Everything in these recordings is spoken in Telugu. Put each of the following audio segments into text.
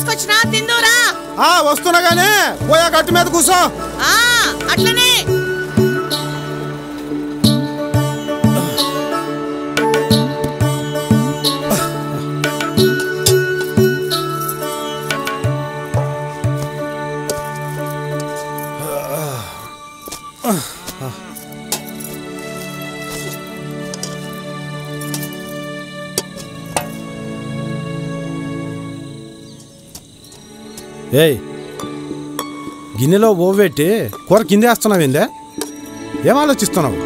తీసుకొచ్చినా తిందురా ఆ వస్తున్నా గానీ పోయా గట్టు మీద కూర్చో ఆ అట్లనే ఏయ్ గిన్నెలో ఓవెట్టి కూర కిందేస్తున్నావేందే ఏం ఆలోచిస్తున్నావు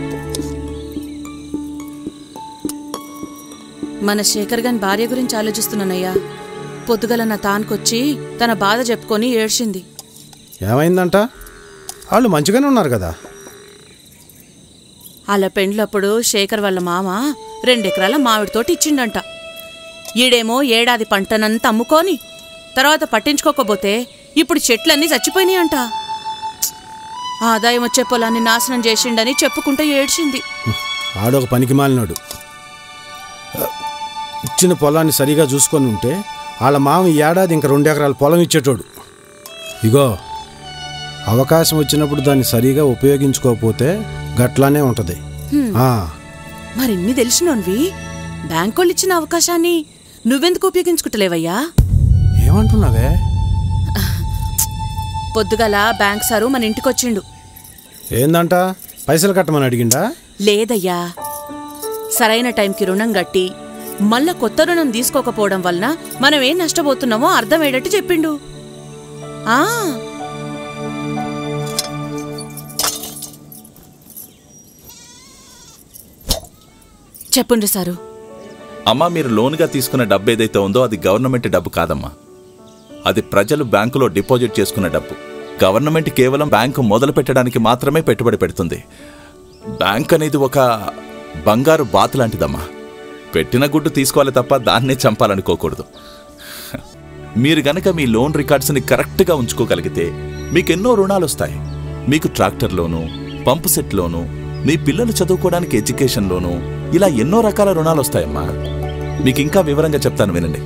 మన శేఖర్ గాని భార్య గురించి ఆలోచిస్తున్నానయ్యా పొద్దుగల నా తానుకొచ్చి తన బాధ చెప్పుకొని ఏడ్చింది ఏమైందంట వాళ్ళు మంచిగానే ఉన్నారు కదా అలా పెండ్లప్పుడు శేఖర్ వాళ్ళ మామ రెండెకరాల మామిడి తోటి ఇచ్చిండంట ఈడేమో ఏడాది పంటనంతా అమ్ముకొని తర్వాత పట్టించుకోకపోతే ఇప్పుడు చెట్లన్నీ చచ్చిపోయినాయి అంట ఆదాయం వచ్చే పొలాన్ని నాశనం చేసిండని చెప్పుకుంటూ ఏడ్చింది ఆడొక పనికి మాలినాడు ఇచ్చిన పొలాన్ని సరిగా చూసుకొని ఉంటే వాళ్ళ మామ ఈ ఏడాది ఇంక రెండు ఎకరాల పొలం ఇచ్చేటోడు ఇగో అవకాశం వచ్చినప్పుడు దాన్ని సరిగా ఉపయోగించుకోకపోతే గట్లానే ఉంటది ఆ, మరి ఇన్ని తెలిసినోన్వి బ్యాంకోళ్ళు ఇచ్చిన అవకాశాన్ని నువ్వెందుకు ఉపయోగించుకుంటలేవయ్యా ఏమంటున్నావే పొద్దుగల బ్యాంక్ సారు మన ఇంటికొచ్చిండు ఏందంట పైసలు కట్టమని అడిగిండా లేదయ్యా సరైన టైంకి రుణం గట్టి మళ్ళా కొత్త రుణం తీసుకోకపోవడం వలన మనం ఏం నష్టపోతున్నామో అర్థమయ్యేటట్టు చెప్పిండు ఆ చెప్పుండ్రి సారు అమ్మా మీరు లోన్గా తీసుకున్న డబ్బు ఏదైతే ఉందో అది గవర్నమెంట్ డబ్బు కాదమ్మా అది ప్రజలు బ్యాంకులో డిపాజిట్ చేసుకున్న డబ్బు గవర్నమెంట్ కేవలం బ్యాంకు మొదలు పెట్టడానికి మాత్రమే పెట్టుబడి పెడుతుంది బ్యాంక్ అనేది ఒక బంగారు బాత్ లాంటిదమ్మా పెట్టిన గుడ్డు తీసుకోవాలి తప్ప దాన్నే చంపాలనుకోకూడదు మీరు గనక మీ లోన్ రికార్డ్స్ని కరెక్ట్గా ఉంచుకోగలిగితే మీకు ఎన్నో రుణాలు వస్తాయి మీకు ట్రాక్టర్ లోను పంపు సెట్ లోను మీ పిల్లలు చదువుకోవడానికి ఎడ్యుకేషన్ లోను ఇలా ఎన్నో రకాల రుణాలు వస్తాయమ్మా మీకు ఇంకా వివరంగా చెప్తాను వినండి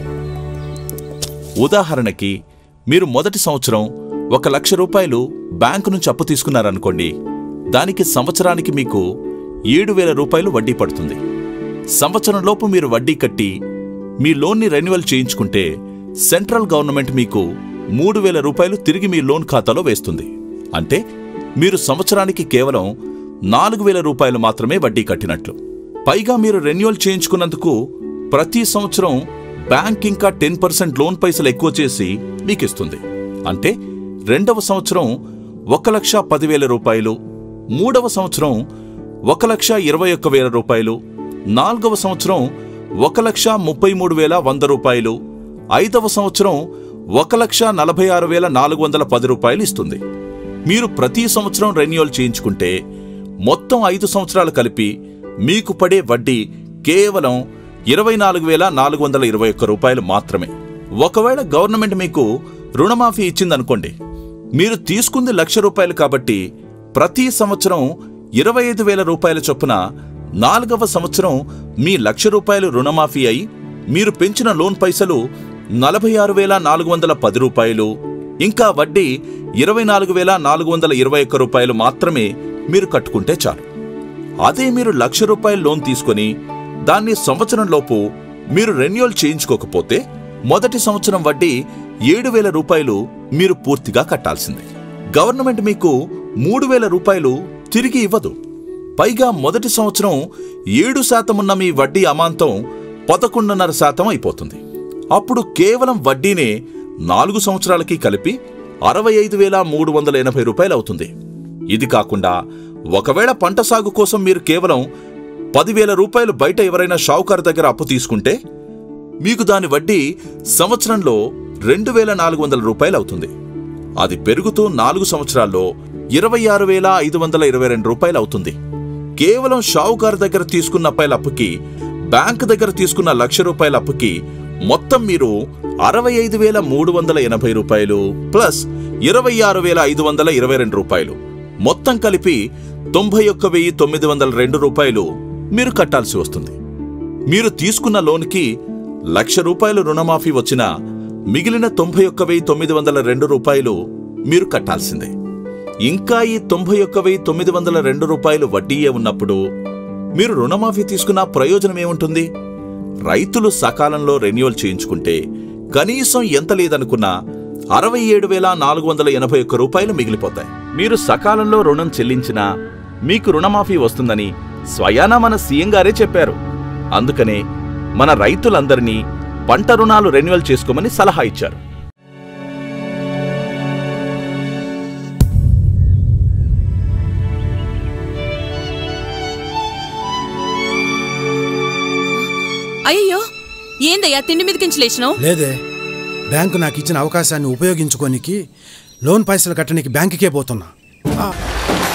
ఉదాహరణకి మీరు మొదటి సంవత్సరం ఒక లక్ష రూపాయలు బ్యాంకు నుంచి అప్పు తీసుకున్నారనుకోండి దానికి సంవత్సరానికి మీకు ఏడు వేల రూపాయలు వడ్డీ పడుతుంది సంవత్సరంలోపు మీరు వడ్డీ కట్టి మీ లోన్ని రెన్యువల్ చేయించుకుంటే సెంట్రల్ గవర్నమెంట్ మీకు మూడు వేల రూపాయలు తిరిగి మీ లోన్ ఖాతాలో వేస్తుంది అంటే మీరు సంవత్సరానికి కేవలం నాలుగు వేల రూపాయలు మాత్రమే వడ్డీ కట్టినట్లు పైగా మీరు రెన్యువల్ చేయించుకున్నందుకు ప్రతి సంవత్సరం బ్యాంక్ ఇంకా టెన్ పర్సెంట్ లోన్ పైసలు ఎక్కువ చేసి మీకు ఇస్తుంది అంటే రెండవ సంవత్సరం ఒక లక్ష పదివేల రూపాయలు మూడవ సంవత్సరం ఒక లక్ష ఇరవై ఒక్క వేల రూపాయలు నాలుగవ సంవత్సరం ఒక లక్ష ముప్పై మూడు వేల వంద రూపాయలు ఐదవ సంవత్సరం ఒక లక్ష నలభై ఆరు వేల నాలుగు వందల పది రూపాయలు ఇస్తుంది మీరు ప్రతి సంవత్సరం రెన్యువల్ చేయించుకుంటే మొత్తం ఐదు సంవత్సరాలు కలిపి మీకు పడే వడ్డీ కేవలం ఇరవై నాలుగు వేల నాలుగు వందల ఇరవై ఒక్క రూపాయలు మాత్రమే ఒకవేళ గవర్నమెంట్ మీకు రుణమాఫీ ఇచ్చిందనుకోండి మీరు తీసుకుంది లక్ష రూపాయలు కాబట్టి ప్రతి సంవత్సరం ఇరవై ఐదు వేల రూపాయల చొప్పున నాలుగవ సంవత్సరం మీ లక్ష రూపాయలు రుణమాఫీ అయి మీరు పెంచిన లోన్ పైసలు నలభై ఆరు వేల నాలుగు వందల పది రూపాయలు ఇంకా వడ్డీ ఇరవై నాలుగు వేల నాలుగు వందల ఇరవై ఒక్క రూపాయలు మాత్రమే మీరు కట్టుకుంటే చాలు అదే మీరు లక్ష రూపాయల లోన్ తీసుకొని దాన్ని సంవత్సరంలోపు మీరు రెన్యువల్ చేయించుకోకపోతే మొదటి సంవత్సరం వడ్డీ ఏడు వేల రూపాయలు మీరు పూర్తిగా కట్టాల్సిందే గవర్నమెంట్ మీకు మూడు వేల రూపాయలు తిరిగి ఇవ్వదు పైగా మొదటి సంవత్సరం ఏడు శాతం ఉన్న మీ వడ్డీ అమాంతం పదకొండున్నర శాతం అయిపోతుంది అప్పుడు కేవలం వడ్డీనే నాలుగు సంవత్సరాలకి కలిపి అరవై ఐదు వేల మూడు వందల ఎనభై రూపాయలు అవుతుంది ఇది కాకుండా ఒకవేళ పంట సాగు కోసం మీరు కేవలం పదివేల రూపాయలు బయట ఎవరైనా షావుకారు దగ్గర అప్పు తీసుకుంటే మీకు దాని వడ్డీ సంవత్సరంలో రెండు వేల నాలుగు వందల రూపాయలు అవుతుంది అది పెరుగుతూ నాలుగు సంవత్సరాల్లో ఇరవై ఆరు వేల ఐదు వందల ఇరవై రెండు రూపాయలు అవుతుంది కేవలం షావుకారు దగ్గర తీసుకున్న రూపాయల అప్పుకి బ్యాంక్ దగ్గర తీసుకున్న లక్ష రూపాయల అప్పుకి మొత్తం మీరు అరవై ఐదు వేల మూడు వందల ఎనభై రూపాయలు ప్లస్ ఇరవై ఆరు వేల ఐదు వందల ఇరవై రెండు రూపాయలు మొత్తం కలిపి తొంభై ఒక్క వెయ్యి తొమ్మిది వందల రెండు రూపాయలు మీరు కట్టాల్సి వస్తుంది మీరు తీసుకున్న లోన్కి లక్ష రూపాయలు రుణమాఫీ వచ్చినా మిగిలిన తొంభై ఒక్క వెయ్యి తొమ్మిది వందల రెండు రూపాయలు మీరు కట్టాల్సిందే ఇంకా ఈ తొంభై ఒక్క వెయ్యి తొమ్మిది వందల రెండు రూపాయలు వడ్డీయే ఉన్నప్పుడు మీరు రుణమాఫీ తీసుకున్న ప్రయోజనం ఏముంటుంది రైతులు సకాలంలో రెన్యువల్ చేయించుకుంటే కనీసం ఎంత లేదనుకున్నా అరవై ఏడు వేల నాలుగు వందల ఎనభై ఒక్క రూపాయలు మిగిలిపోతాయి మీరు సకాలంలో రుణం చెల్లించినా మీకు రుణమాఫీ వస్తుందని స్వయానా మన సీఎం గారే చెప్పారు అందుకనే మన రైతులందరినీ పంట రుణాలు రెన్యువల్ చేసుకోమని సలహా ఇచ్చారు అయ్యో ఏందయ్యా తిండి మీదకించి లేచినావు లేదే బ్యాంకు నాకు ఇచ్చిన అవకాశాన్ని ఉపయోగించుకోనికి లోన్ పైసలు కట్టడానికి బ్యాంకుకే పోతున్నా ఆ,